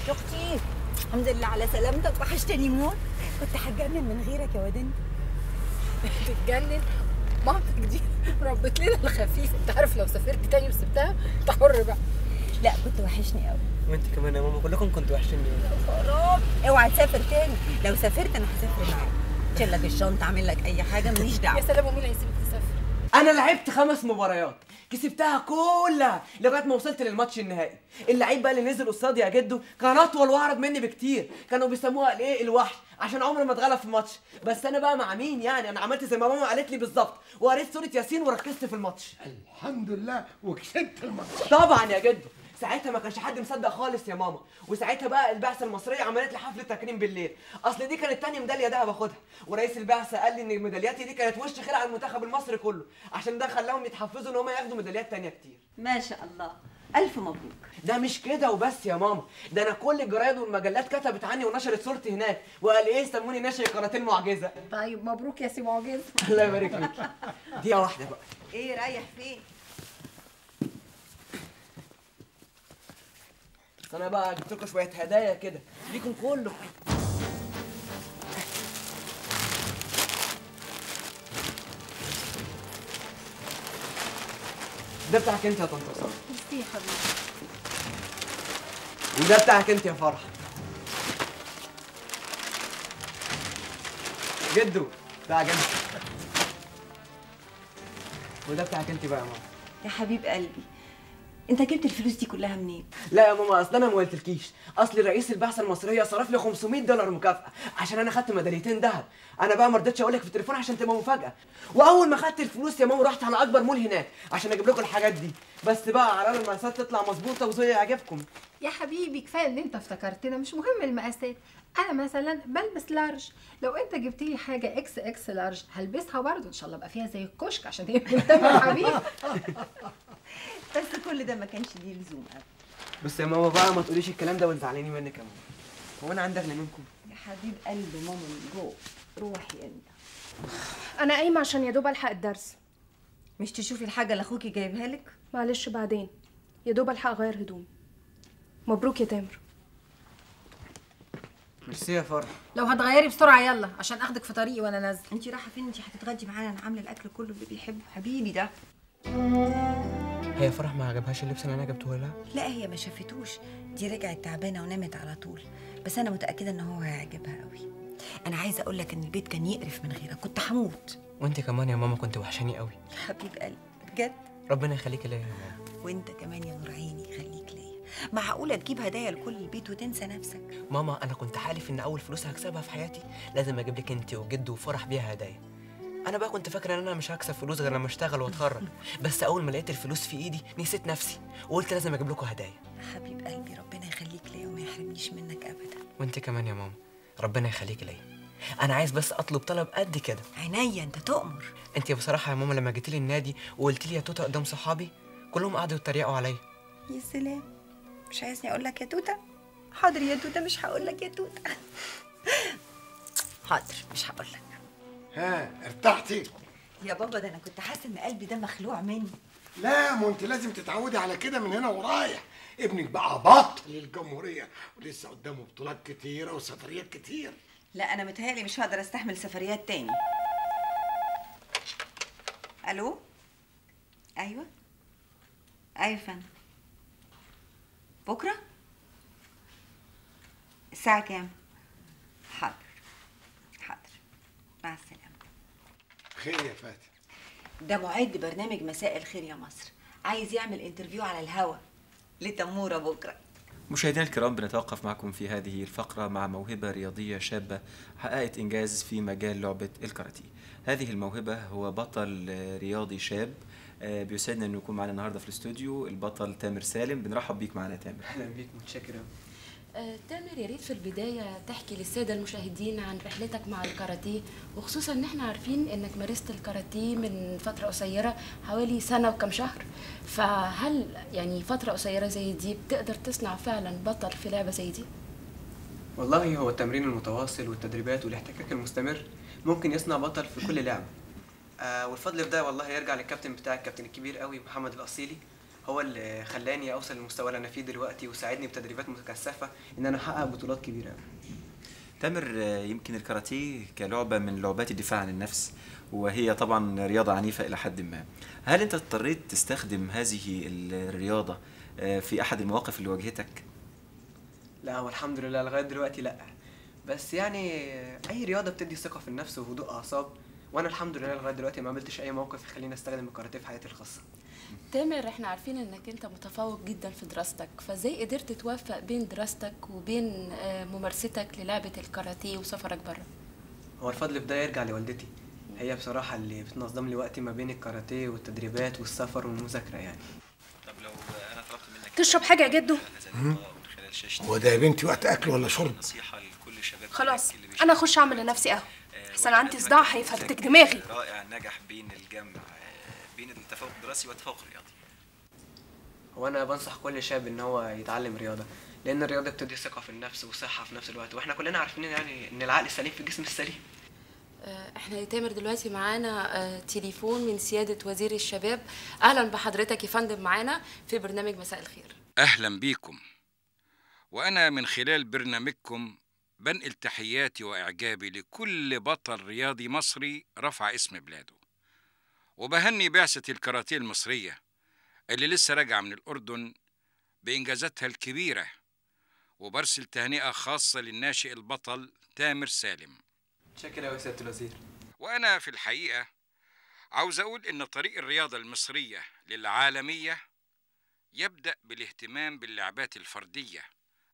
اختي الحمد لله على سلامتك وحشتني موت كنت هتجنن من غيرك يا واد انت تتجنن مامتك دي ربت لنا الخفيف انت عارف لو سافرت تاني وسبتها انت حر بقى لا كنت وحشني قوي وانت كمان يا ماما كلكم كنتوا وحشيني خراب اوعى تسافر تاني لو سافرت انا هسافر معاك شيل لك الشنطه اعمل لك اي حاجه ماليش يا دعوه سلام ومين هيسيبك تسافر انا لعبت خمس مباريات كسبتها كلها لغايه ما وصلت للماتش النهائي اللعيب بقى اللي نزل قصادي يا جدو كان اطول واعرض مني بكتير كانوا بيسموها الايه الوحش عشان عمري ما اتغلب في ماتش بس انا بقى مع مين يعني انا عملت زي ما ماما قالت لي بالظبط وقريت سوره ياسين وركزت في الماتش الحمد لله وكسبت الماتش طبعا يا جدو ساعتها ما كانش حد مصدق خالص يا ماما وساعتها بقى البعثه المصريه عملت لي حفله تكريم بالليل اصل دي كانت تاني ميداليه دهب اخدها ورئيس البعثه قال لي ان ميدالياتي دي كانت وش خير على المنتخب المصري كله عشان ده خلاهم يتحفزوا ان هم ياخدوا ميداليات تانية كتير ما شاء الله الف مبروك ده مش كده وبس يا ماما ده انا كل الجرايد والمجلات كتبت عني ونشرت صورتي هناك وقال ايه سموني ناشئ قناه المعجزه طيب مبروك يا سي معجز الله يبارك فيك دقيقه واحده بقى ايه رايح فين بس انا بقى جبت لكم شويه هدايا كده ليكم كله ده بتاعك انت يا طنط ساره ميرسي يا حبيبي وده بتاعك انت يا فرح جدو بتاعك انت وده بتاعك انت بقى يا ماما يا حبيب قلبي انت جبت الفلوس دي كلها منين لا يا ماما اصل انا ما قلتلكيش اصل رئيس البعثه المصريه صرف لي 500 دولار مكافاه عشان انا خدت ميداليتين ذهب انا بقى ما رضيتش اقول لك في التليفون عشان تبقى مفاجاه واول ما خدت الفلوس يا ماما رحت على اكبر مول هناك عشان اجيب لكم الحاجات دي بس بقى على المقاسات تطلع مظبوطه وزي يعجبكم يا حبيبي كفايه ان انت افتكرتنا مش مهم المقاسات انا مثلا بلبس لارج لو انت جبت لي حاجه اكس اكس لارج هلبسها برضه ان شاء الله ابقى فيها زي الكشك عشان هي مهتمه يا حبيبي بس كل ده ما كانش ليه لزوم ابدا بس يا ماما بقى ما تقوليش الكلام ده وانت زعلانين مني كمان هو انا عندي اغنى منكم يا حبيب قلبي ماما من جوه روحي انت انا قايمه عشان يا دوب الحق الدرس مش تشوفي الحاجه اللي اخوكي جايبها لك معلش بعدين يا دوب الحق اغير هدومي مبروك يا تامر ميرسي يا فرح لو هتغيري بسرعه يلا عشان اخدك في طريقي وانا نازله انت رايحه فين انت هتتغدي معانا انا عامله الاكل كله اللي بيحبه حبيبي ده هي فرح ما عجبهاش اللبس اللي انا جبته لها لا هي ما شافتوش دي رجعت تعبانه ونامت على طول بس انا متاكده ان هو هيعجبها قوي انا عايزه اقول لك ان البيت كان يقرف من غيرك كنت هموت وانت كمان يا ماما كنت وحشاني قوي يا حبيب قلبي بجد ربنا يخليك ليا يا ماما وانت كمان يا نور عيني خليك ليا معقوله تجيب هدايا لكل البيت وتنسى نفسك ماما انا كنت حالف ان اول فلوس هكسبها في حياتي لازم اجيب لك انت وجد وفرح بيها هدايا انا بقى كنت فاكره ان انا مش هكسب فلوس غير لما اشتغل واتخرج بس اول ما لقيت الفلوس في ايدي نسيت نفسي وقلت لازم اجيب لكم هدايا يا حبيب قلبي ربنا يخليك ليا وما يحرمنيش منك ابدا وانت كمان يا ماما ربنا يخليك ليا انا عايز بس اطلب طلب قد كده عينيا انت تؤمر انت بصراحه يا ماما لما جيت لي النادي وقلت لي يا توته قدام صحابي كلهم قعدوا يتريقوا عليا يا سلام مش عايزني اقول لك يا توته حاضر يا توته مش هقول لك يا توته حاضر مش هقول لك ها ارتحتي يا بابا ده انا كنت حاسه ان قلبي ده مخلوع مني لا ما انت لازم تتعودي على كده من هنا ورايح ابنك بقى بطل للجمهوريه ولسه قدامه بطولات كتيره وسفريات كتير لا انا متهيألي مش هقدر استحمل سفريات تاني الو ايوه ايوه يا فندم بكره الساعه كام حاضر حاضر مع السلامه خير يا فاتن ده معد برنامج مساء الخير يا مصر عايز يعمل انترفيو على الهوا لتموره بكره مشاهدينا الكرام بنتوقف معكم في هذه الفقرة مع موهبة رياضية شابة حققت إنجاز في مجال لعبة الكاراتيه هذه الموهبة هو بطل آه، رياضي شاب آه، بيسعدنا انه يكون معنا النهارده في الاستوديو البطل تامر سالم بنرحب بيك معنا يا تامر اهلا بيك متشكر أوي. آه، تامر يا ريت في البداية تحكي للسادة المشاهدين عن رحلتك مع الكاراتيه وخصوصا ان احنا عارفين انك مارست الكاراتيه من فترة قصيرة حوالي سنة وكم شهر فهل يعني فترة قصيرة زي دي بتقدر تصنع فعلا بطل في لعبة زي دي؟ والله هو التمرين المتواصل والتدريبات والاحتكاك المستمر ممكن يصنع بطل في كل لعبة آه والفضل في ده والله يرجع للكابتن بتاع الكابتن الكبير قوي محمد الأصيلي هو اللي خلاني اوصل للمستوى اللي انا فيه دلوقتي وساعدني بتدريبات مكثفه ان انا احقق بطولات كبيره أوي. تامر آه، يمكن الكاراتيه كلعبة من لعبات الدفاع عن النفس وهي طبعا رياضة عنيفة إلى حد ما هل أنت اضطريت تستخدم هذه الرياضة آه، في أحد المواقف اللي واجهتك؟ لا هو الحمد لله لغايه دلوقتي لا بس يعني اي رياضه بتدي ثقه في النفس وهدوء اعصاب وانا الحمد لله لغايه دلوقتي ما قابلتش اي موقف يخليني استخدم الكاراتيه في حياتي الخاصه تامر احنا عارفين انك انت متفوق جدا في دراستك فازاي قدرت توفق بين دراستك وبين آه، ممارستك للعبة الكاراتيه وسفرك بره هو الفضل في ده يرجع لوالدتي هي بصراحه اللي بتنظم لي وقتي ما بين الكاراتيه والتدريبات والسفر والمذاكره يعني طب لو أنا طلبت منك تشرب حاجة يا جدو من خلال شاشة هو ده يا بنتي وقت اكل ولا شرب نصيحة لكل الشباب خلاص اللي انا اخش اعمل لنفسي قهوة آه، احسن عندي وقدمت صداع لك هيفرتك نموذج دماغي رائع نجح بين الجمع آه، بين التفوق الدراسي والتفوق الرياضي هو انا بنصح كل شاب ان هو يتعلم رياضه لان الرياضه بتدي ثقه في النفس وصحه في نفس الوقت واحنا كلنا عارفين يعني ان العقل السليم في الجسم السليم آه، احنا يا تامر دلوقتي معانا آه، تليفون من سيادة وزير الشباب اهلا بحضرتك يا فندم معانا في برنامج مساء الخير أهلا بيكم وأنا من خلال برنامجكم بنقل تحياتي وإعجابي لكل بطل رياضي مصري رفع اسم بلاده وبهني بعثة الكاراتيه المصرية اللي لسه راجعة من الأردن بإنجازاتها الكبيرة وبرسل تهنئة خاصة للناشئ البطل تامر سالم شكرا يا سياده الوزير وأنا في الحقيقة عاوز أقول إن طريق الرياضة المصرية للعالمية يبدأ بالاهتمام باللعبات الفردية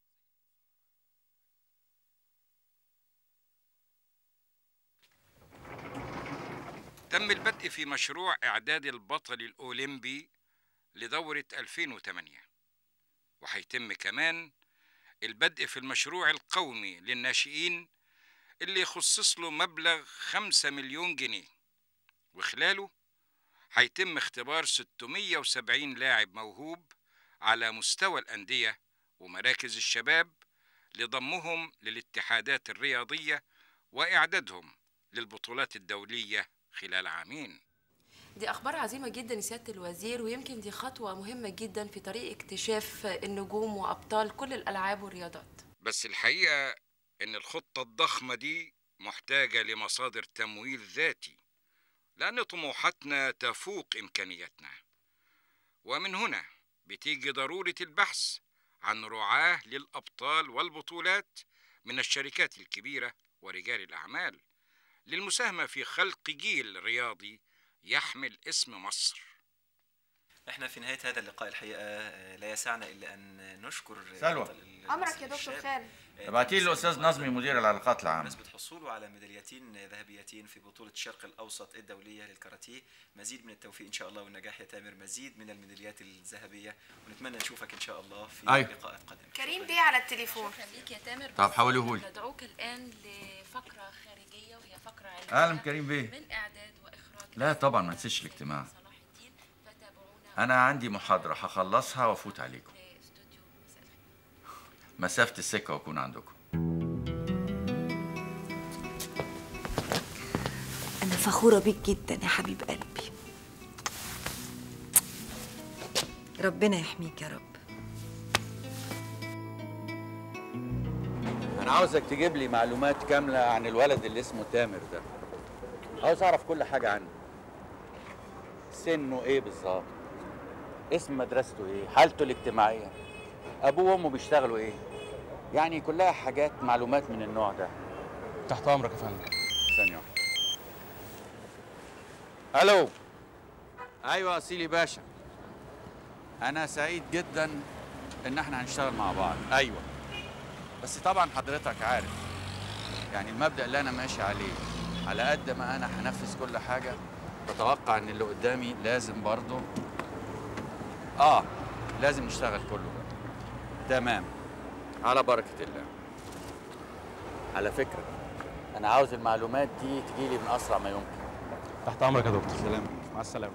تم البدء في مشروع إعداد البطل الأولمبي لدورة 2008 وهيتم كمان البدء في المشروع القومي للناشئين اللي يخصص له مبلغ 5 مليون جنيه وخلاله هيتم اختبار 670 لاعب موهوب على مستوى الأندية ومراكز الشباب لضمهم للاتحادات الرياضية وإعدادهم للبطولات الدولية خلال عامين دي اخبار عظيمة جدا يا سيادة الوزير ويمكن دي خطوة مهمة جدا في طريق اكتشاف النجوم وابطال كل الالعاب والرياضات بس الحقيقة إن الخطة الضخمة دي محتاجة لمصادر تمويل ذاتي لأن طموحاتنا تفوق إمكانياتنا ومن هنا بتيجي ضرورة البحث عن رعاة للأبطال والبطولات من الشركات الكبيرة ورجال الأعمال للمساهمة في خلق جيل رياضي يحمل اسم مصر احنا في نهاية هذا اللقاء الحقيقة آه، لا يسعنا إلا أن نشكر سلوى. بطل ال- أمرك المصري يا دكتور الشاب، خالد. آه، ابعتي لي تامر الاستاذ سالم نظمي مدير العلاقات العامه بمناسبة حصوله على ميداليتين ذهبيتين في بطولة الشرق الأوسط الدولية للكاراتيه مزيد من التوفيق إن شاء الله والنجاح يا تامر مزيد من الميداليات الذهبية ونتمنى نشوفك إن شاء الله في أيوة. لقاءات قادمة كريم بيه على التليفون شكرا ليك يا تامر طب بس حوليهولي. ندعوك الان لفقرة خارجية وهي فقرة علمية اهلا كريم بيه من اعداد واخراج لا طبعا ما تنسيش الاجتماع صلاح الدين فتابعونا انا عندي محاضره هخلصها وافوت عليكم في استوديو مساء الخير مسافه السكه واكون عندكم أنا فخورة بيك جدا يا حبيب قلبي ربنا يحميك يا رب انا عاوزك تجيب لي معلومات كامله عن الولد اللي اسمه تامر ده عاوز اعرف كل حاجه عنه سنه ايه بالظبط اسم مدرسته ايه حالته الاجتماعيه ابوه وامه بيشتغلوا ايه يعني كلها حاجات معلومات من النوع ده تحت امرك يا فندم ثانيه واحدة. الو ايوه اصيلي باشا انا سعيد جدا ان احنا هنشتغل مع بعض ايوه بس طبعا حضرتك عارف يعني المبدا اللي انا ماشي عليه على قد ما انا هنفذ كل حاجه بتوقع ان اللي قدامي لازم برضه اه لازم نشتغل كله تمام على بركه الله على فكره انا عاوز المعلومات دي تجيلي من اسرع ما يمكن تحت امرك يا دكتور سلام مع السلامه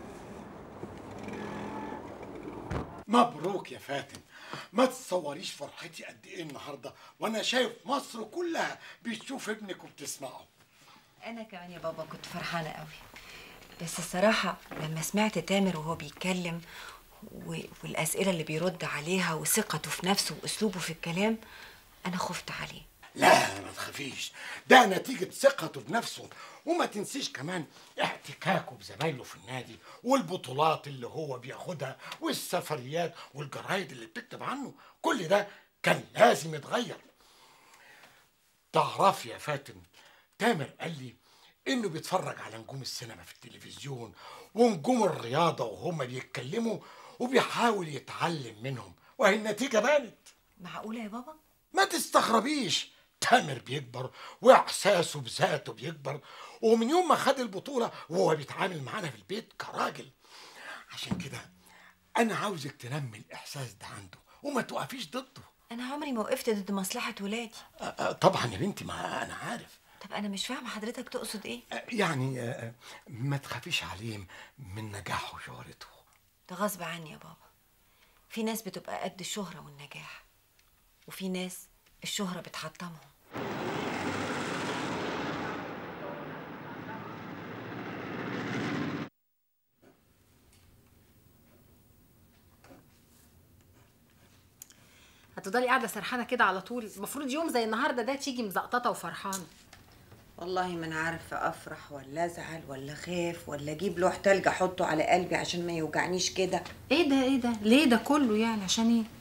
مبروك يا فاتن ما تتصوريش فرحتي قد ايه النهارده وانا شايف مصر كلها بتشوف ابنك وبتسمعه أنا كمان يا بابا كنت فرحانة قوي بس الصراحة لما سمعت تامر وهو بيتكلم و... والاسئله اللي بيرد عليها وثقته في نفسه واسلوبه في الكلام انا خفت عليه لا ما تخافيش ده نتيجة ثقته بنفسه وما تنسيش كمان احتكاكه بزمايله في النادي والبطولات اللي هو بياخدها والسفريات والجرايد اللي بتكتب عنه كل ده كان لازم يتغير تعرف يا فاتن تامر قال لي انه بيتفرج على نجوم السينما في التلفزيون ونجوم الرياضة وهما بيتكلموا وبيحاول يتعلم منهم وهي النتيجة بانت معقوله يا بابا ما تستغربيش تامر بيكبر واحساسه بذاته بيكبر ومن يوم ما خد البطوله وهو بيتعامل معانا في البيت كراجل عشان كده انا عاوزك تنمي الاحساس ده عنده وما توقفيش ضده انا عمري ما وقفت ضد مصلحه ولادي أ- أ- طبعا يا بنتي ما انا عارف طب انا مش فاهمه حضرتك تقصد ايه يعني أ- أ، ما تخافيش عليه من نجاحه وشهرته ده غصب عني يا بابا في ناس بتبقى قد الشهرة والنجاح وفي ناس الشهرة بتحطمهم هتفضلي قاعده سرحانه كده على طول المفروض يوم زي النهارده ده تيجي مزقططه وفرحانه والله ما انا عارفه افرح ولا ازعل ولا خاف ولا اجيب لوح تلج احطه على قلبي عشان ما يوجعنيش كده ايه ده ايه ده ليه ده كله يعني عشان ايه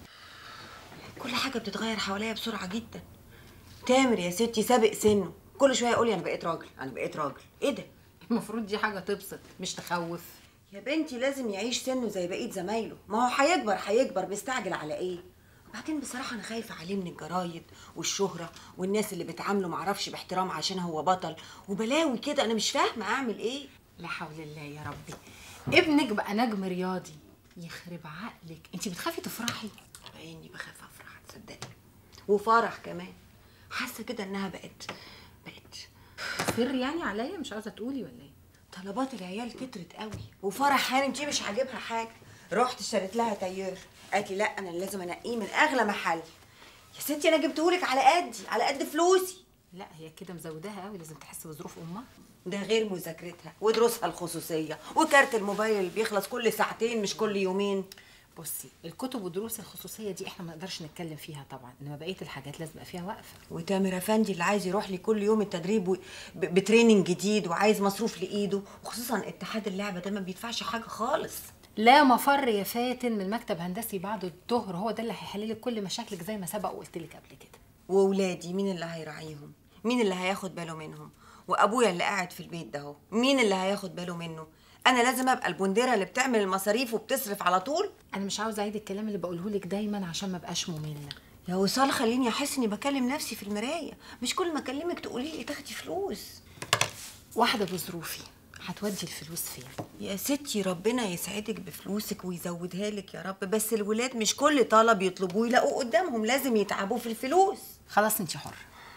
كل حاجه بتتغير حواليا بسرعه جدا تامر يا ستي سابق سنه كل شويه يقول لي انا بقيت راجل انا بقيت راجل ايه ده المفروض دي حاجه تبسط مش تخوف يا بنتي لازم يعيش سنه زي بقيه زمايله ما هو هيكبر هيكبر مستعجل على ايه وبعدين بصراحه انا خايفه عليه من الجرايد والشهره والناس اللي بتعامله معرفش باحترام عشان هو بطل وبلاوي كده انا مش فاهمه اعمل ايه لا حول الله يا ربي ابنك بقى نجم رياضي يخرب عقلك انت بتخافي تفرحي عيني بخاف افرح تصدقي وفرح كمان حاسه كده انها بقت بقت سر يعني عليا مش عاوزه تقولي ولا ايه طلبات العيال كترت قوي وفرح هانم دي مش عاجبها حاجه رحت اشتريت لها تاير قالت لي لا انا لازم انقيه من اغلى محل يا ستي انا جبتهولك على قدي على قد فلوسي لا هي كده مزوداها قوي لازم تحس بظروف امها ده غير مذاكرتها ودروسها الخصوصيه وكارت الموبايل اللي بيخلص كل ساعتين مش كل يومين بصي الكتب والدروس الخصوصيه دي احنا ما نقدرش نتكلم فيها طبعا انما بقيه الحاجات لازم يبقى فيها وقفه وتامر افندي اللي عايز يروح لي كل يوم التدريب و- ب- بتريننج جديد وعايز مصروف لايده وخصوصا اتحاد اللعبه ده ما بيدفعش حاجه خالص لا مفر يا فاتن من مكتب هندسي بعد الظهر هو ده اللي هيحل لك كل مشاكلك زي ما سبق وقلت لك قبل كده واولادي مين اللي هيراعيهم مين اللي هياخد باله منهم وابويا اللي قاعد في البيت ده اهو مين اللي هياخد باله منه انا لازم ابقى البنديره اللي بتعمل المصاريف وبتصرف على طول انا مش عاوزه اعيد الكلام اللي بقوله لك دايما عشان ما بقاش ممله يا وصال خليني احس اني بكلم نفسي في المرايه مش كل ما اكلمك تقولي لي تاخدي فلوس واحده بظروفي هتودي الفلوس فين يا ستي ربنا يسعدك بفلوسك ويزودها لك يا رب بس الولاد مش كل طلب يطلبوه يلاقوه قدامهم لازم يتعبوا في الفلوس خلاص انت حره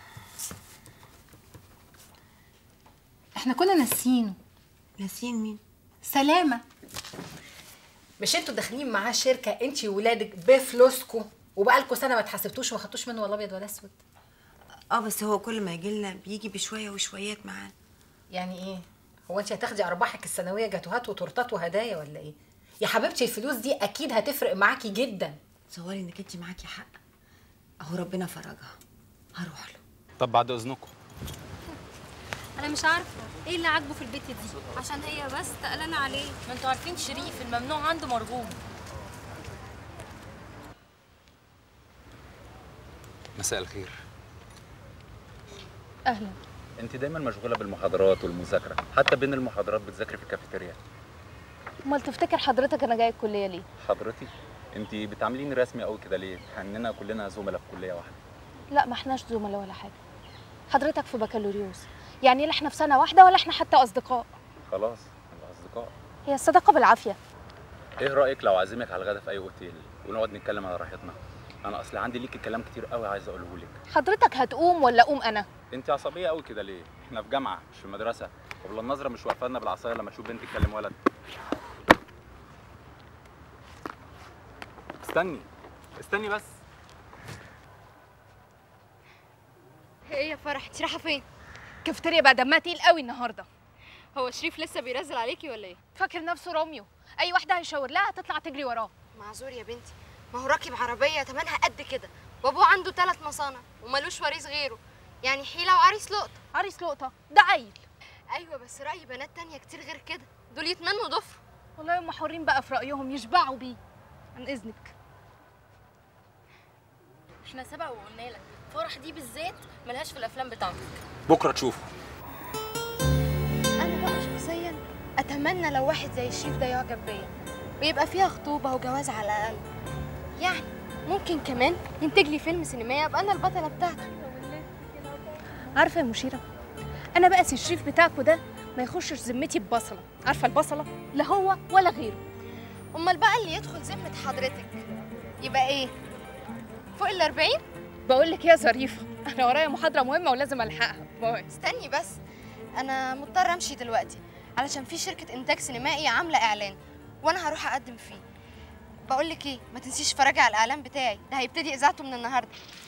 احنا كنا ناسيينه ناسيين مين سلامه مش انتوا داخلين معاه شركه انت وولادك بفلوسكم وبقالكوا سنه ما اتحاسبتوش وما خدتوش منه ولا ابيض ولا اسود اه بس هو كل ما يجي لنا بيجي بشويه وشويات معانا يعني ايه هو انت هتاخدي ارباحك السنويه جاتوهات وتورتات وهدايا ولا ايه يا حبيبتي الفلوس دي اكيد هتفرق معاكي جدا تصوري انك انت معاكي حق اهو ربنا فرجها هروح له طب بعد اذنكم انا مش عارفه ايه اللي عاجبه في البيت دي عشان هي بس تقلانه عليه ما انتوا عارفين شريف الممنوع عنده مرغوب مساء الخير اهلا انت دايما مشغوله بالمحاضرات والمذاكره حتى بين المحاضرات بتذاكري في الكافيتيريا امال تفتكر حضرتك انا جايه الكليه ليه حضرتك انت بتعامليني رسمي قوي كده ليه اننا كلنا زملاء في كليه واحده لا ما احناش زملاء ولا حاجه حضرتك في بكالوريوس يعني لا احنا في سنه واحده ولا احنا حتى اصدقاء خلاص نبقى اصدقاء هي الصداقه بالعافيه ايه رايك لو اعزمك على الغدا في اي اوتيل ونقعد نتكلم على راحتنا انا اصل عندي ليكي كلام كتير قوي عايز اقوله لك حضرتك هتقوم ولا اقوم انا انت عصبيه قوي كده ليه احنا في جامعه مش في مدرسه وبلا النظره مش واقفه لنا بالعصايه لما تشوف بنت تكلم ولد استني استني بس ايه يا فرح انت رايحه فين كافتيريا بقى دمها تقيل قوي النهارده هو شريف لسه بيرزل عليكي ولا ايه؟ فاكر نفسه روميو اي واحده هيشاور لها هتطلع تجري وراه معذور يا بنتي ما هو راكب عربيه تمنها قد كده وابوه عنده ثلاث مصانع ومالوش وريث غيره يعني حيله وعريس لقطه عريس لقطه ده عيل ايوه بس راي بنات تانية كتير غير كده دول يتمنوا ضفر والله هم حرين بقى في رايهم يشبعوا بيه عن اذنك احنا سبق وقلنا لك فرح دي بالذات ملهاش في الافلام بتاعتك بكره تشوفه انا بقى شخصيا اتمنى لو واحد زي الشيف ده يعجب بيا ويبقى فيها خطوبه وجواز على الاقل يعني ممكن كمان ينتج لي فيلم سينمائي ابقى انا البطله بتاعته عارفه يا مشيره انا بقى سي الشريف بتاعكوا ده ما يخشش ذمتي ببصله عارفه البصله لا هو ولا غيره امال بقى اللي يدخل ذمه حضرتك يبقى ايه فوق ال 40 بقول لك يا ظريفه انا ورايا محاضره مهمه ولازم الحقها باي استني بس انا مضطره امشي دلوقتي علشان في شركه انتاج سينمائي عامله اعلان وانا هروح اقدم فيه بقول لك ايه ما تنسيش تتفرجي على الاعلان بتاعي ده هيبتدي اذاعته من النهارده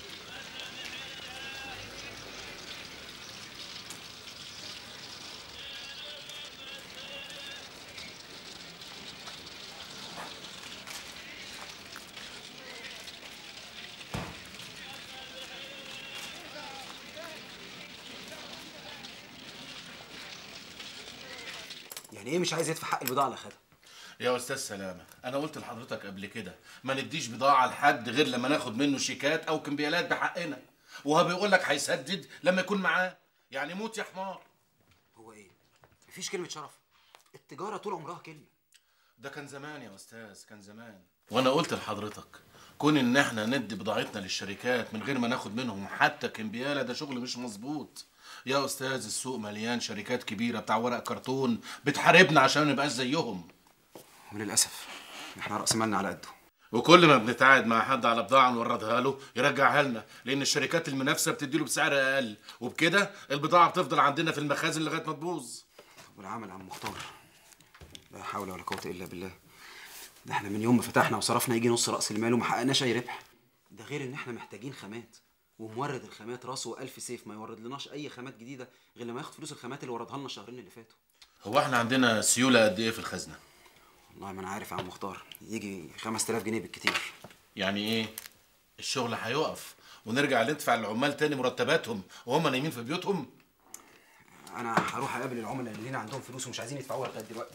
يعني ايه مش عايز يدفع حق البضاعه اللي خدها يا استاذ سلامه انا قلت لحضرتك قبل كده ما نديش بضاعه لحد غير لما ناخد منه شيكات او كمبيالات بحقنا وهو بيقول لك هيسدد لما يكون معاه يعني موت يا حمار هو ايه مفيش كلمه شرف التجاره طول عمرها كلمه ده كان زمان يا استاذ كان زمان وانا قلت لحضرتك كون ان احنا ندي بضاعتنا للشركات من غير ما ناخد منهم حتى كمبياله ده شغل مش مظبوط يا استاذ السوق مليان شركات كبيره بتاع ورق كرتون بتحاربنا عشان ما نبقاش زيهم وللاسف احنا راس مالنا على قده وكل ما بنتعاقد مع حد على بضاعه نوردها له يرجعها لنا لان الشركات المنافسه بتديله بسعر اقل وبكده البضاعه بتفضل عندنا في المخازن لغايه ما تبوظ والعمل عم مختار لا حول ولا قوه الا بالله ده احنا من يوم ما فتحنا وصرفنا يجي نص راس المال وما حققناش اي ربح ده غير ان احنا محتاجين خامات ومورد الخامات راسه ألف سيف ما يورد لناش اي خامات جديده غير لما ياخد فلوس الخامات اللي وردها لنا الشهرين اللي فاتوا هو احنا عندنا سيوله قد ايه في الخزنه والله ما انا عارف يا عم مختار يجي 5000 جنيه بالكتير يعني ايه الشغل هيقف ونرجع ندفع للعمال تاني مرتباتهم وهم نايمين في بيوتهم انا هروح اقابل العملاء اللي هنا عندهم فلوس ومش عايزين يدفعوها لغايه دلوقتي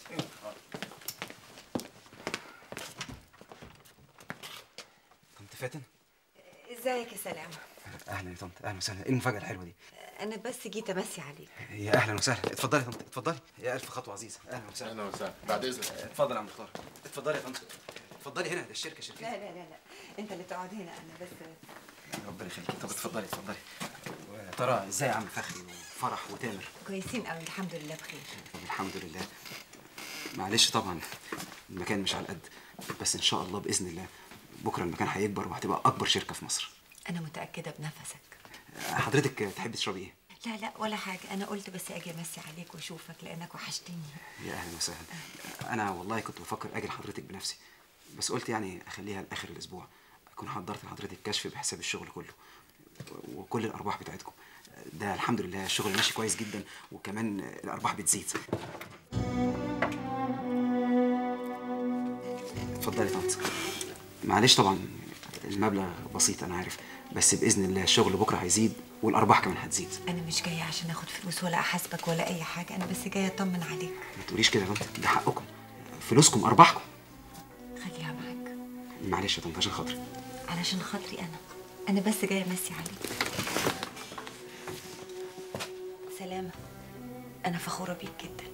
طنط فاتن ازيك يا سلامه اهلا يا طنط اهلا وسهلا ايه المفاجاه الحلوه دي انا بس جيت امسي عليك يا اهلا وسهلا اتفضلي يا طنط اتفضلي يا الف خطوه عزيزه اهلا وسهلا اهلا وسهلا بعد اذنك اتفضل يا عم مختار اتفضلي يا طنط اتفضلي هنا ده الشركه شركتي لا لا لا لا انت اللي تقعد هنا انا بس ربنا يخليكي طب اتفضلي اتفضلي ويا ترى ازاي يا عم فخري وفرح وتامر كويسين قوي الحمد لله بخير الحمد لله معلش طبعا المكان مش على القد بس ان شاء الله باذن الله بكره المكان هيكبر وهتبقى اكبر شركه في مصر انا متاكده بنفسك حضرتك تحبي تشربي ايه لا لا ولا حاجه انا قلت بس اجي امسي عليك واشوفك لانك وحشتني يا اهلا وسهلا انا والله كنت بفكر اجي لحضرتك بنفسي بس قلت يعني اخليها لاخر الاسبوع اكون حضرت لحضرتك كشف بحساب الشغل كله وكل الارباح بتاعتكم ده الحمد لله الشغل ماشي كويس جدا وكمان الارباح بتزيد اتفضلي يا طنط معلش طبعا المبلغ بسيط انا عارف بس باذن الله الشغل بكره هيزيد والارباح كمان هتزيد انا مش جايه عشان اخد فلوس ولا احاسبك ولا اي حاجه انا بس جايه اطمن عليك ما تقوليش كده يا طنط ده حقكم فلوسكم ارباحكم خليها معاك معلش يا طنط عشان خاطري علشان خاطري انا انا بس جايه امسي عليك سلامه انا فخوره بيك جدا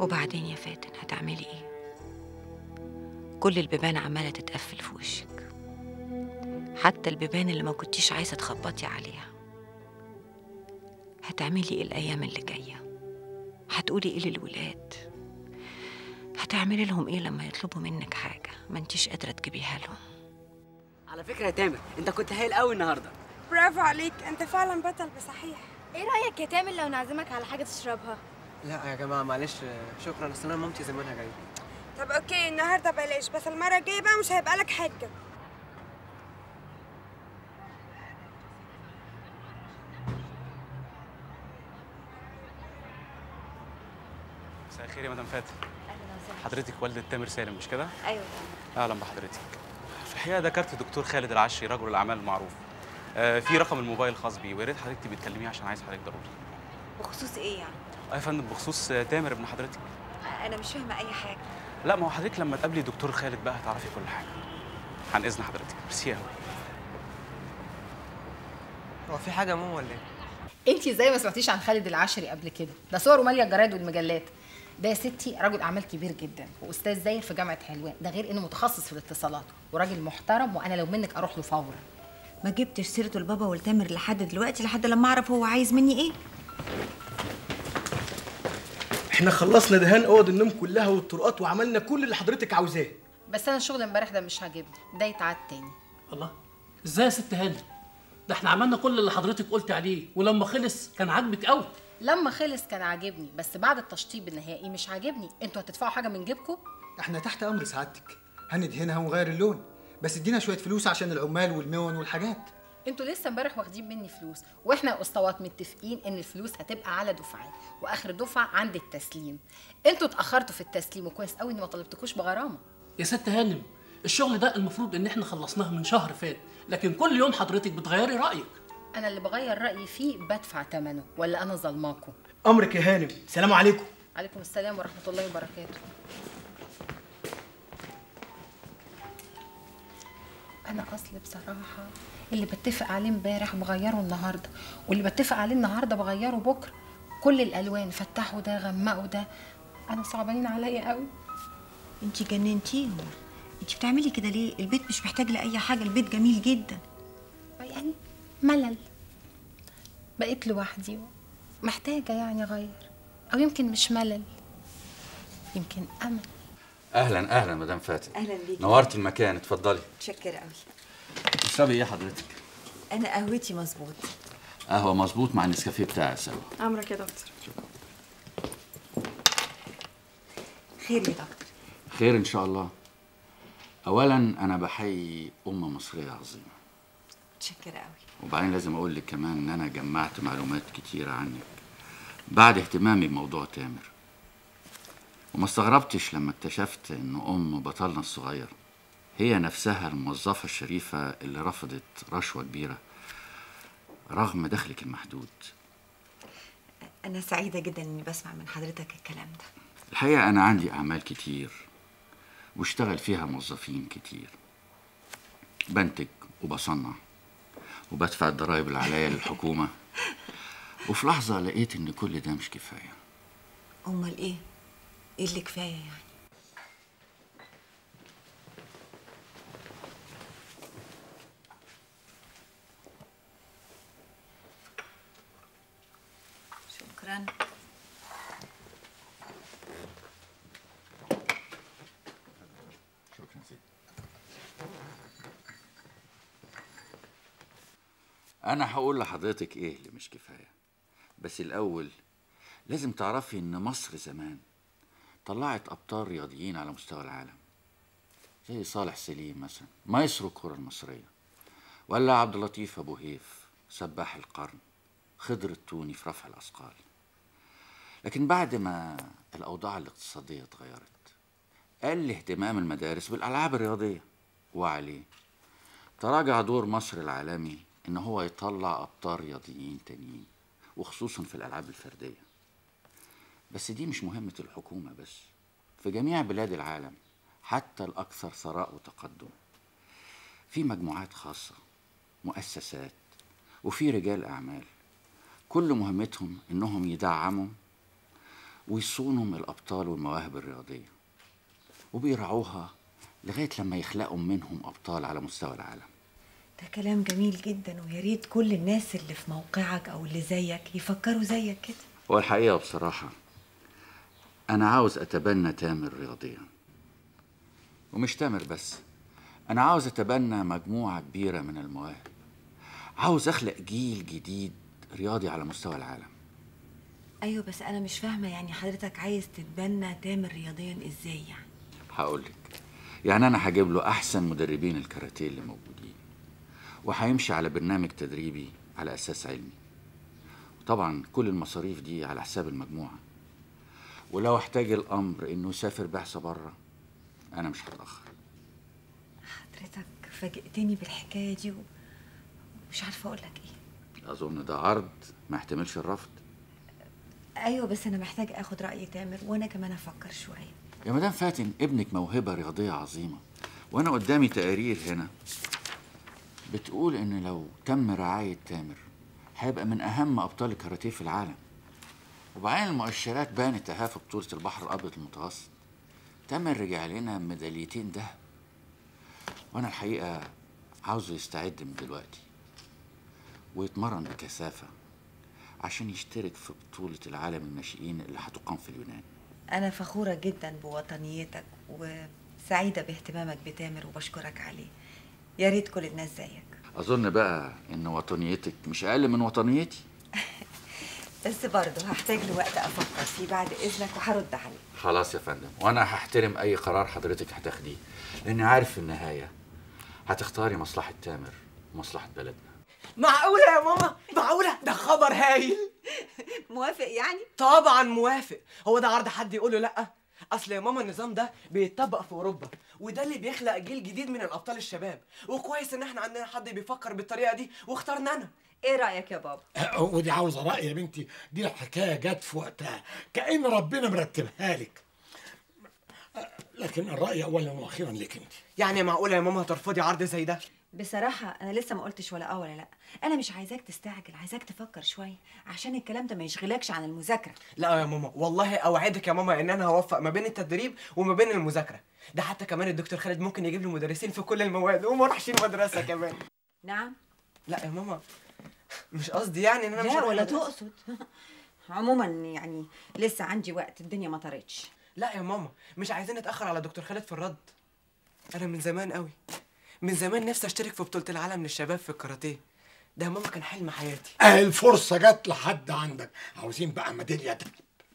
وبعدين يا فاتن هتعملي ايه كل البيبان عماله تتقفل في وشك حتى البيبان اللي ما كنتيش عايزه تخبطي عليها هتعملي ايه الايام اللي جايه هتقولي ايه للولاد هتعملي لهم ايه لما يطلبوا منك حاجه ما انتيش قادره تجيبيها لهم على فكره يا تامر انت كنت هايل قوي النهارده برافو عليك انت فعلا بطل بصحيح ايه رايك يا تامر لو نعزمك على حاجه تشربها لا يا جماعه معلش شكرا اصل انا مامتي زمانها جايه طب اوكي النهارده بلاش بس المره الجايه بقى مش هيبقى لك حجه مساء الخير يا مدام فاتن حضرتك والدة تامر سالم مش كده؟ ايوه اهلا بحضرتك في الحقيقه ده كارت الدكتور خالد العشري رجل الاعمال المعروف آه في رقم الموبايل الخاص بيه ويا ريت حضرتك تبقي تكلميه عشان عايز حضرتك ضروري بخصوص ايه يعني اه يا فندم بخصوص آه، تامر ابن حضرتك انا مش فاهمه اي حاجه لا ما هو حضرتك لما تقابلي دكتور خالد بقى هتعرفي كل حاجه عن اذن حضرتك ميرسي قوي هو في حاجه يا ماما ولا ايه انت ازاي ما سمعتيش عن خالد العشري قبل كده ده صوره ماليه الجرايد والمجلات ده يا ستي رجل اعمال كبير جدا واستاذ زاير في جامعه حلوان ده غير انه متخصص في الاتصالات وراجل محترم وانا لو منك اروح له فورا ما جبتش سيرته لبابا والتامر لحد دلوقتي لحد لما اعرف هو عايز مني ايه احنا خلصنا دهان اوض النوم كلها والطرقات وعملنا كل اللي حضرتك عاوزاه بس انا الشغل امبارح ده مش عاجبني ده يتعاد تاني الله ازاي يا ست هاني ده احنا عملنا كل اللي حضرتك قلت عليه ولما خلص كان عاجبك قوي لما خلص كان عاجبني بس بعد التشطيب النهائي مش عاجبني انتوا هتدفعوا حاجه من جيبكم احنا تحت امر سعادتك هندهنها ونغير اللون بس ادينا شويه فلوس عشان العمال والمون والحاجات انتوا لسه امبارح واخدين مني فلوس واحنا يا اسطوات متفقين ان الفلوس هتبقى على دفعات واخر دفعه عند التسليم انتوا اتاخرتوا في التسليم وكويس قوي اني ما طلبتكوش بغرامه يا ست هانم الشغل ده المفروض ان احنا خلصناه من شهر فات لكن كل يوم حضرتك بتغيري رايك انا اللي بغير رايي فيه بدفع ثمنه ولا انا ظلماكم امرك يا هانم سلام عليكم عليكم السلام ورحمه الله وبركاته انا اصل بصراحه اللي بتفق عليه امبارح بغيره النهارده واللي بتفق عليه النهارده بغيره بكره كل الالوان فتحوا ده غمقوا ده انا صعبانين عليا قوي انت جننتيهم انت بتعملي كده ليه البيت مش محتاج لاي حاجه البيت جميل جدا يعني ملل بقيت لوحدي محتاجه يعني اغير او يمكن مش ملل يمكن امل اهلا اهلا مدام فاتن اهلا بيكي نورتي المكان اتفضلي متشكره قوي تشربي ايه حضرتك انا قهوتي مظبوط قهوه مظبوط مع النسكافيه بتاعي سوا امرك يا دكتور خير يا دكتور خير ان شاء الله اولا انا بحيي امه مصريه عظيمه متشكره قوي وبعدين لازم اقول لك كمان ان انا جمعت معلومات كتيره عنك بعد اهتمامي بموضوع تامر وما استغربتش لما اكتشفت ان ام بطلنا الصغير هي نفسها الموظفه الشريفه اللي رفضت رشوه كبيره رغم دخلك المحدود انا سعيده جدا اني بسمع من حضرتك الكلام ده الحقيقه انا عندي اعمال كتير واشتغل فيها موظفين كتير بنتج وبصنع وبدفع الضرايب اللي عليا للحكومه وفي لحظه لقيت ان كل ده مش كفايه امال ايه ايه اللي كفايه يعني شكرا شكرا سيدي انا هقول لحضرتك ايه اللي مش كفايه بس الاول لازم تعرفي ان مصر زمان طلعت ابطال رياضيين على مستوى العالم زي صالح سليم مثلا مايسترو الكره المصريه ولا عبد اللطيف ابو هيف سباح القرن خضر التوني في رفع الاثقال لكن بعد ما الاوضاع الاقتصاديه اتغيرت قل اهتمام المدارس بالالعاب الرياضيه وعليه تراجع دور مصر العالمي ان هو يطلع ابطال رياضيين تانيين وخصوصا في الالعاب الفرديه بس دي مش مهمه الحكومه بس في جميع بلاد العالم حتى الاكثر ثراء وتقدم في مجموعات خاصه مؤسسات وفي رجال اعمال كل مهمتهم انهم يدعموا ويصونوا من الأبطال والمواهب الرياضية وبيرعوها لغاية لما يخلقوا منهم أبطال على مستوى العالم ده كلام جميل جدا ويا ريت كل الناس اللي في موقعك او اللي زيك يفكروا زيك كده هو الحقيقة بصراحة أنا عاوز أتبنى تامر رياضيا ومش تامر بس أنا عاوز أتبنى مجموعة كبيرة من المواهب عاوز أخلق جيل جديد رياضي على مستوى العالم ايوه بس انا مش فاهمه يعني حضرتك عايز تتبنى تامر رياضيا ازاي يعني هقولك يعني أنا هجيب له أحسن مدربين الكاراتيه اللي موجودين وهيمشي على برنامج تدريبي على أساس علمي طبعا كل المصاريف دي على حساب المجموعة ولو احتاج الأمر إنه يسافر بعثة بره أنا مش هتأخر حضرتك فاجئتني بالحكايه دي ومش عارفه اقول لك ايه أظن ده عرض ما يحتملش الرفض ايوه بس انا محتاج اخد راي تامر وانا كمان افكر شويه يا مدام فاتن ابنك موهبة رياضية عظيمة وأنا قدامي تقارير هنا بتقول إن لو تم رعاية تامر هيبقى من أهم أبطال الكاراتيه في العالم وبعين المؤشرات بانت أهي في بطولة البحر الأبيض المتوسط تامر رجع لنا ميداليتين دهب وأنا الحقيقة عاوزه يستعد من دلوقتي ويتمرن بكثافة عشان يشترك في بطولة العالم الناشئين اللي هتقام في اليونان انا فخوره جدا بوطنيتك وسعيده باهتمامك بتامر وبشكرك عليه يا ريت كل الناس زيك أظن بقى إن وطنيتك مش أقل من وطنيتي بس برضه هحتاج لوقت افكر فيه بعد اذنك وهرد عليك خلاص يا فندم وأنا هحترم أي قرار حضرتك هتاخديه لأني عارف في النهاية هتختاري مصلحة تامر ومصلحة بلدنا معقولة يا ماما معقولة ده خبر هايل موافق يعني طبعا موافق هو ده عرض حد يقوله لا اصل يا ماما النظام ده بيتطبق في اوروبا وده اللي بيخلق جيل جديد من الابطال الشباب وكويس ان احنا عندنا حد بيفكر بالطريقه دي واخترنا انا ايه رايك يا بابا ودي عاوزه راي يا بنتي دي الحكايه جت في وقتها كأن ربنا مرتبها لك لكن الراي اولا واخيرا لك انت يعني معقوله يا ماما هترفضي عرض زي ده بصراحة أنا لسه ما قلتش ولا أه ولا لأ، أنا مش عايزاك تستعجل، عايزاك تفكر شوية عشان الكلام ده ما يشغلكش عن المذاكرة. لا يا ماما والله اوعدك يا ماما ان انا هوفق ما بين التدريب وما بين المذاكره ده حتى كمان الدكتور خالد ممكن يجيب لي مدرسين في كل المواد وما اروحش المدرسه كمان نعم؟ لا يا ماما مش قصدي يعني ان انا مش لا هروح ولا المدرسة. تقصد. عموما يعني لسه عندي وقت الدنيا ما طارتش. لا يا ماما مش عايزين نتاخر على دكتور خالد في الرد انا من زمان قوي من زمان نفسي اشترك في بطوله العالم للشباب في الكاراتيه ده يا ماما كان حلم حياتي اه الفرصه جت لحد عندك عاوزين بقى ميداليه ده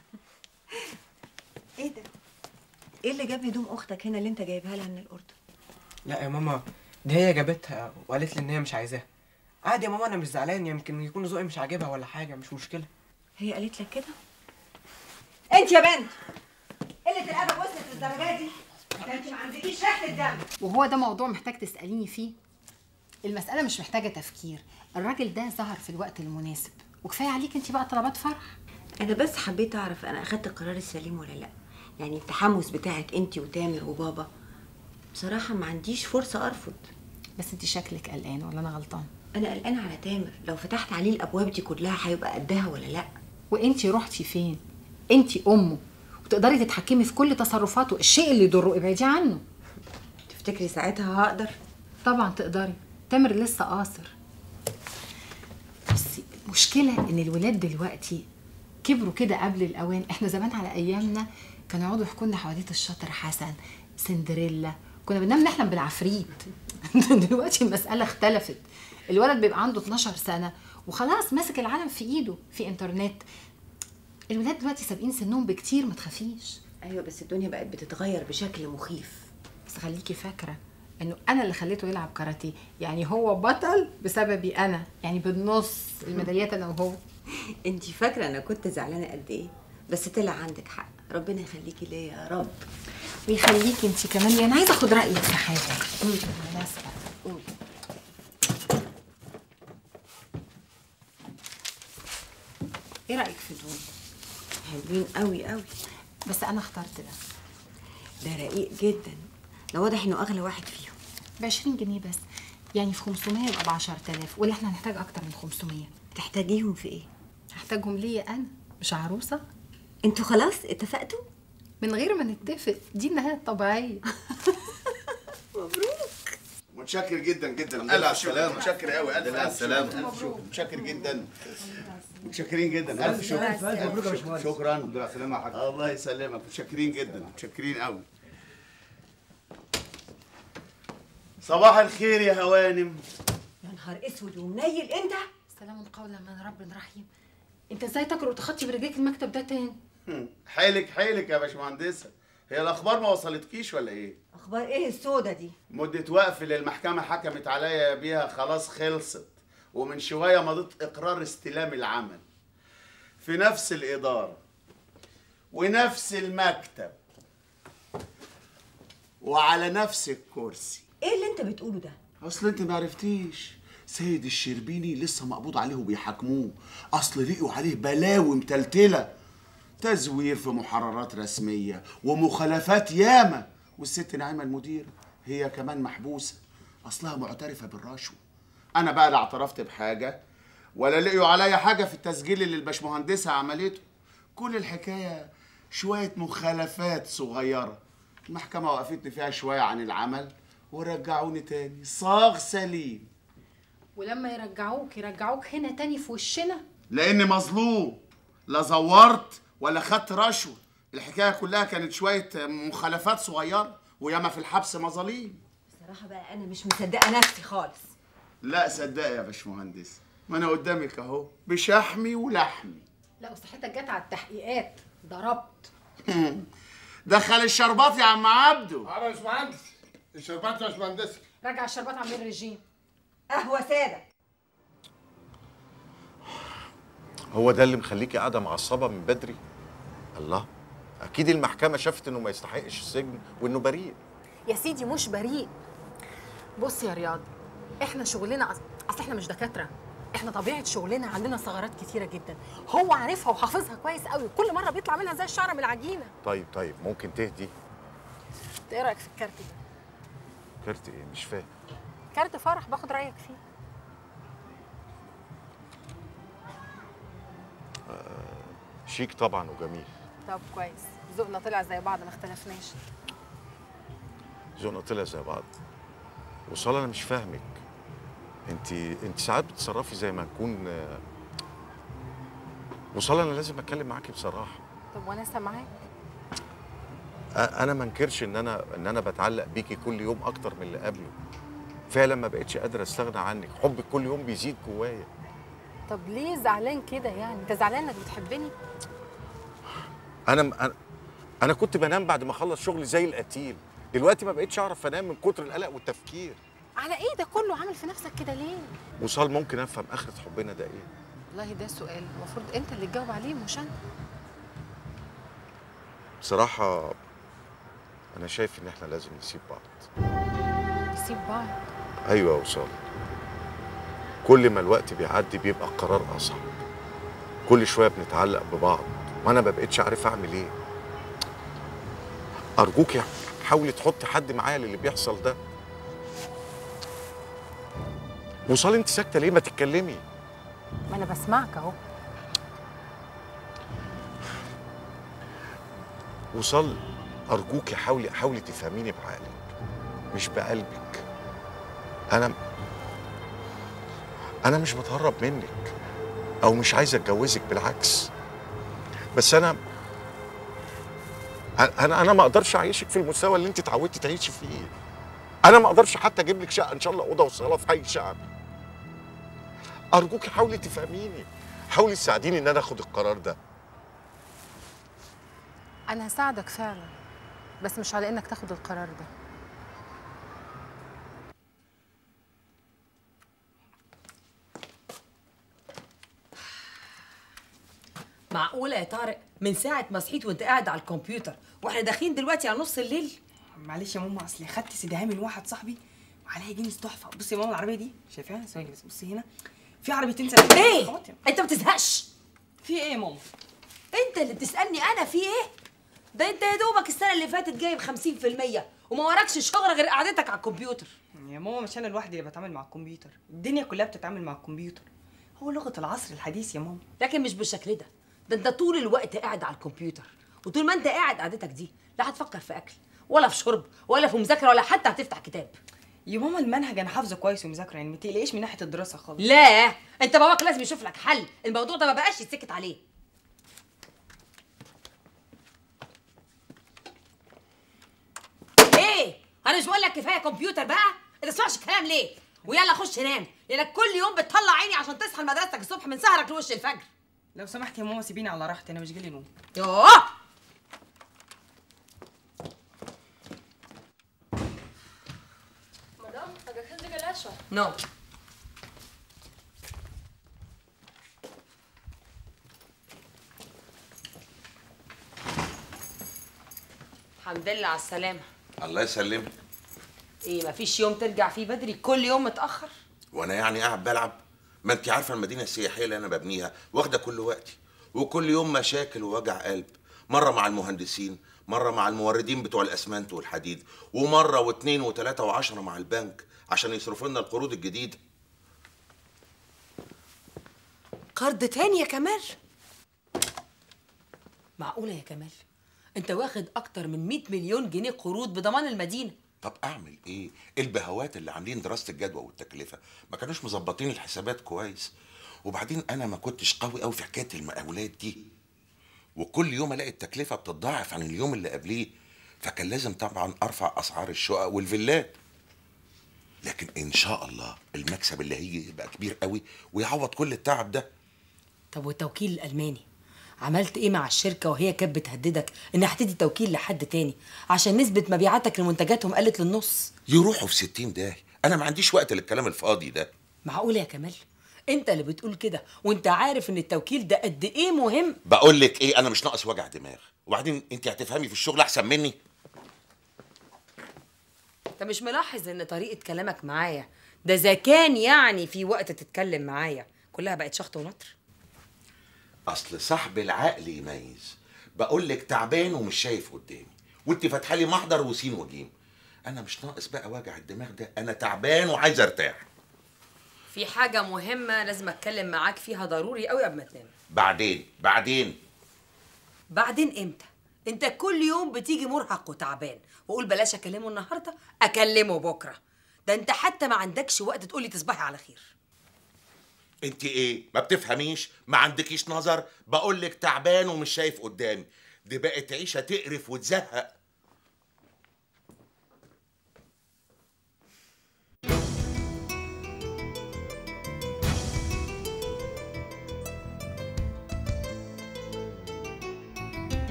إيه ده؟ إيه اللي جاب هدوم أختك هنا اللي أنت جايبها لها من الأردن؟ لا يا ماما دي هي جابتها وقالت لي ان هي مش عايزاها عادي يا ماما انا مش زعلان يمكن يكون ذوقي مش عاجبها ولا حاجه مش مشكله هي قالت لك كده؟ أنت يا بنت قلة الأدب وصلت للدرجة دي؟ ده أنت ما عندكيش ريحة الدم. وهو ده موضوع محتاج تسأليني فيه المسألة مش محتاجة تفكير الراجل ده ظهر في الوقت المناسب وكفاية عليك انت بقى طلبات فرح انا بس حبيت اعرف انا اخدت القرار السليم ولا لا يعني التحمس بتاعك انت وتامر وبابا بصراحه ما عنديش فرصه ارفض بس انت شكلك قلقان ولا انا غلطان انا قلقانه على تامر لو فتحت عليه الابواب دي كلها هيبقى قدها ولا لا وانت رحتي فين انت امه وتقدري تتحكمي في كل تصرفاته الشيء اللي يضره ابعدي عنه تفتكري ساعتها هقدر طبعا تقدري تامر لسه قاصر بس المشكله ان الولاد دلوقتي كبروا كده قبل الاوان احنا زمان على ايامنا كانوا يقعدوا يحكوا لنا حواديت الشاطر حسن سندريلا كنا بننام نحلم بالعفريت دلوقتي المساله اختلفت الولد بيبقى عنده 12 سنه وخلاص ماسك العالم في ايده في انترنت الولاد دلوقتي سابقين سنهم بكتير ما تخافيش ايوه بس الدنيا بقت بتتغير بشكل مخيف بس خليكي فاكره انه انا اللي خليته يلعب كاراتيه يعني هو بطل بسببي انا يعني بالنص الميداليات انا وهو انت فاكره انا كنت زعلانه قد ايه بس طلع عندك حق ربنا يخليكي ليا يا رب ويخليكي انت كمان يعني عايزه اخد رايك في حاجه بالمناسبه قولي. ايه رايك في دول حلوين قوي قوي بس انا اخترت ده ده رقيق جدا ده واضح انه اغلى واحد فيهم ب 20 جنيه بس يعني في 500 يبقى ب 10000 ولا احنا هنحتاج اكتر من 500 تحتاجيهم في ايه هحتاجهم ليا انا مش عروسه انتوا خلاص اتفقتوا من غير ما نتفق دي النهايه الطبيعيه متشكر جدا جدا الحمد لله على ألف شكر. السلامة. متشكر قوي الحمد لله على السلامة. ألف شكر متشكر جدا متشكرين جدا ألف ألف شكر. شكر ألف مبروك يا باشمهندس. شكرا الحمد لله على السلامة يا حاج الله يسلمك متشكرين جدا متشكرين قوي صباح الخير يا هوانم يا نهار اسود ومنيل انت سلام قولا من رب رحيم انت ازاي تاكل وتخطي برجليك المكتب ده تاني حيلك حيلك يا باشمهندسة هي الأخبار ما وصلتكيش ولا إيه؟ اخبار ايه السودا دي مدة وقف اللي المحكمة حكمت عليا بيها خلاص خلصت ومن شوية مضيت إقرار استلام العمل في نفس الإدارة ونفس المكتب وعلى نفس الكرسي ايه اللي انت بتقوله ده أصل أنت ما عرفتيش سيد الشربيني لسه مقبوض عليه وبيحاكموه أصل لقوا عليه بلاوي متلتلة تزوير في محررات رسمية ومخالفات ياما والست نعيمة المديرة هي كمان محبوسة أصلها معترفة بالرشوة أنا بقى لا اعترفت بحاجة ولا لقيوا عليا حاجة في التسجيل اللي الباشمهندسة عملته كل الحكاية شوية مخالفات صغيرة المحكمة وقفتني فيها شوية عن العمل ورجعوني تاني صاغ سليم ولما يرجعوك يرجعوك هنا تاني في وشنا لاني مظلوم لا زورت ولا خدت رشوه الحكايه كلها كانت شويه مخالفات صغيره وياما في الحبس مظاليم بصراحه بقى انا مش مصدقه نفسي خالص لا صدقي يا باشمهندس ما انا قدامك اهو بشحمي ولحمي لا وصحتك جت على التحقيقات ضربت دخل الشربات يا عم عبده انا يا باشمهندس الشربات يا باشمهندس رجع الشربات عاملين ريجيم قهوه ساده هو ده اللي مخليكي قاعده معصبه من بدري الله اكيد المحكمه شافت انه ما يستحقش السجن وانه بريء يا سيدي مش بريء بص يا رياض احنا شغلنا أص- اصل احنا مش دكاتره احنا طبيعه شغلنا عندنا ثغرات كتيره جدا هو عارفها وحافظها كويس قوي كل مره بيطلع منها زي الشعره من العجينه طيب طيب ممكن تهدي انت ايه رايك في الكارت ده كارت ايه مش فاهم كارت فرح باخد رايك فيه شيك طبعا وجميل طب كويس ذوقنا طلع زي بعض ما اختلفناش ذوقنا طلع زي بعض وصال انا مش فاهمك انت انت ساعات بتتصرفي زي ما نكون آه، وصال انا لازم اتكلم معاكي بصراحه طب وانا سامعاك أ- انا ما انكرش ان انا ان انا بتعلق بيكي كل يوم اكتر من اللي قبله فعلا ما بقتش قادره استغنى عنك حبك كل يوم بيزيد جوايا طب ليه زعلان كده يعني انت زعلان انك بتحبني انا انا انا كنت بنام بعد ما اخلص شغلي زي القتيل دلوقتي ما بقتش اعرف انام من كتر القلق والتفكير على ايه ده كله عامل في نفسك كده ليه وصال ممكن افهم اخره حبنا ده ايه والله ده سؤال المفروض انت اللي تجاوب عليه مش انا بصراحه انا شايف ان احنا لازم نسيب بعض نسيب بعض ايوه يا وصال كل ما الوقت بيعدي بيبقى القرار اصعب كل شويه بنتعلق ببعض وانا ما بقتش عارف اعمل ايه ارجوك يا حاولي تحطي حد معايا للي بيحصل ده وصال انت ساكته ليه ما تتكلمي ما انا بسمعك اهو وصال ارجوك حاولي حاولي تفهميني بعقلك مش بقلبك انا انا مش بتهرب منك او مش عايز اتجوزك بالعكس بس انا انا انا ما اقدرش اعيشك في المستوى اللي انت اتعودتي تعيشي فيه انا ما اقدرش حتى اجيب لك شقه ان شاء الله اوضه وصاله في اي شقه ارجوك حاولي تفهميني حاولي تساعديني ان انا اخد القرار ده انا هساعدك فعلا بس مش على انك تاخد القرار ده معقولة يا طارق من ساعة ما صحيت وانت قاعد على الكمبيوتر واحنا داخلين دلوقتي على نص الليل معلش يا ماما اصل خدت سيديهاي من واحد صاحبي وعليها جنس تحفه بصي يا ماما العربيه دي شايفاها ثواني بس بصي هنا في عربيتين سنة ليه؟ انت ما بتزهقش في ايه يا ماما انت اللي بتسألني انا في ايه؟ ده انت يا دوبك السنة اللي فاتت جايب 50% وما وراكش شغل غير قعدتك على الكمبيوتر يا ماما مش انا لوحدي اللي بتعامل مع الكمبيوتر الدنيا كلها بتتعامل مع الكمبيوتر هو لغه العصر الحديث يا ماما لكن مش بالشكل ده ده انت طول الوقت قاعد على الكمبيوتر وطول ما انت قاعد قعدتك دي لا هتفكر في اكل ولا في شرب ولا في مذاكره ولا حتى هتفتح كتاب يا ماما المنهج انا حافظه كويس ومذاكره يعني ما تقلقيش من ناحيه الدراسه خالص لا انت باباك لازم يشوف لك حل الموضوع ده ما بقاش يتسكت عليه ايه انا مش بقول لك كفايه كمبيوتر بقى ما تسمعش الكلام ليه ويلا خش نام لانك كل يوم بتطلع عيني عشان تصحى لمدرستك الصبح من سهرك لوش الفجر لو سمحت يا ماما سيبيني على راحتي انا مش جالي نوم يوه مدام هجهز لك العشاء نو الحمد لله على السلامة الله يسلمك ايه مفيش يوم ترجع فيه بدري كل يوم متأخر وانا يعني قاعد بلعب ما انت عارفه المدينه السياحيه اللي انا ببنيها واخده كل وقتي وكل يوم مشاكل ووجع قلب مره مع المهندسين مره مع الموردين بتوع الاسمنت والحديد ومره واثنين وثلاثه وعشرة مع البنك عشان يصرفوا لنا القروض الجديده قرض تاني يا كمال معقولة يا كمال انت واخد اكتر من 100 مليون جنيه قروض بضمان المدينة طب اعمل ايه البهوات اللي عاملين دراسه الجدوى والتكلفه ما كانوش مظبطين الحسابات كويس وبعدين انا ما كنتش قوي قوي في حكايه المقاولات دي وكل يوم الاقي التكلفه بتتضاعف عن اليوم اللي قبليه فكان لازم طبعا ارفع اسعار الشقق والفيلات لكن ان شاء الله المكسب اللي هيجي يبقى كبير قوي ويعوض كل التعب ده طب والتوكيل الالماني عملت ايه مع الشركة وهي كانت بتهددك انها هتدي توكيل لحد تاني عشان نسبة مبيعاتك لمنتجاتهم قلت للنص يروحوا في ستين داهي انا ما عنديش وقت للكلام الفاضي ده معقولة يا كمال انت اللي بتقول كده وانت عارف ان التوكيل ده قد ايه مهم بقول لك ايه انا مش ناقص وجع دماغ وبعدين انت هتفهمي في الشغل احسن مني انت مش ملاحظ ان طريقة كلامك معايا ده اذا كان يعني في وقت تتكلم معايا كلها بقت شخط ونطر اصل صاحب العقل يميز بقول لك تعبان ومش شايف قدامي وانت فاتحه لي محضر وسين وجيم انا مش ناقص بقى وجع الدماغ ده انا تعبان وعايز ارتاح في حاجة مهمة لازم اتكلم معاك فيها ضروري قوي قبل ما تنام بعدين بعدين بعدين امتى انت كل يوم بتيجي مرهق وتعبان واقول بلاش اكلمه النهارده اكلمه بكره ده انت حتى ما عندكش وقت تقولي تصبحي على خير انت ايه ما بتفهميش ما عندكيش نظر بقول لك تعبان ومش شايف قدامي دي بقت عيشه تقرف وتزهق